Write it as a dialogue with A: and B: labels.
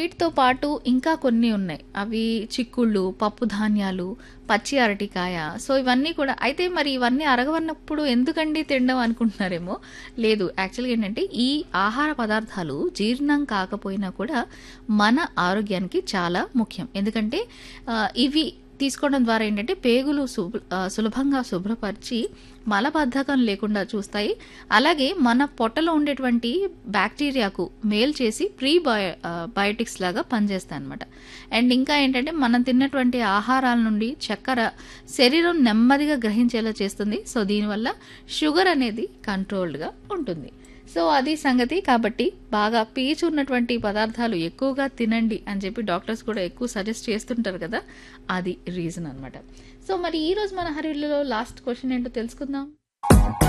A: వీటితో పాటు ఇంకా కొన్ని ఉన్నాయి అవి చిక్కుళ్ళు పప్పు ధాన్యాలు పచ్చి అరటికాయ సో ఇవన్నీ కూడా అయితే మరి ఇవన్నీ అరగవన్నప్పుడు ఎందుకండి తినడం అనుకుంటున్నారేమో లేదు యాక్చువల్గా ఏంటంటే ఈ ఆహార పదార్థాలు జీర్ణం కాకపోయినా కూడా మన ఆరోగ్యానికి చాలా ముఖ్యం ఎందుకంటే ఆ, ఇవి తీసుకోవడం ద్వారా ఏంటంటే పేగులు శుభ్ర ఆ, సులభంగా శుభ్రపరిచి మలబద్ధకం లేకుండా చూస్తాయి అలాగే మన పొట్టలో ఉండేటువంటి బ్యాక్టీరియాకు మేల్ చేసి ప్రీ బయో బయోటిక్స్ లాగా పనిచేస్తాయి అనమాట అండ్ ఇంకా ఏంటంటే మనం తిన్నటువంటి ఆహారాల నుండి చక్కెర శరీరం నెమ్మదిగా గ్రహించేలా చేస్తుంది సో దీనివల్ల షుగర్ అనేది కంట్రోల్డ్గా ఉంటుంది సో అది సంగతి కాబట్టి బాగా పీచు ఉన్నటువంటి పదార్థాలు ఎక్కువగా తినండి అని చెప్పి డాక్టర్స్ కూడా ఎక్కువ సజెస్ట్ చేస్తుంటారు కదా అది రీజన్ అన్నమాట సో మరి ఈ రోజు మన హరిలో లాస్ట్ క్వశ్చన్ ఏంటో తెలుసుకుందాం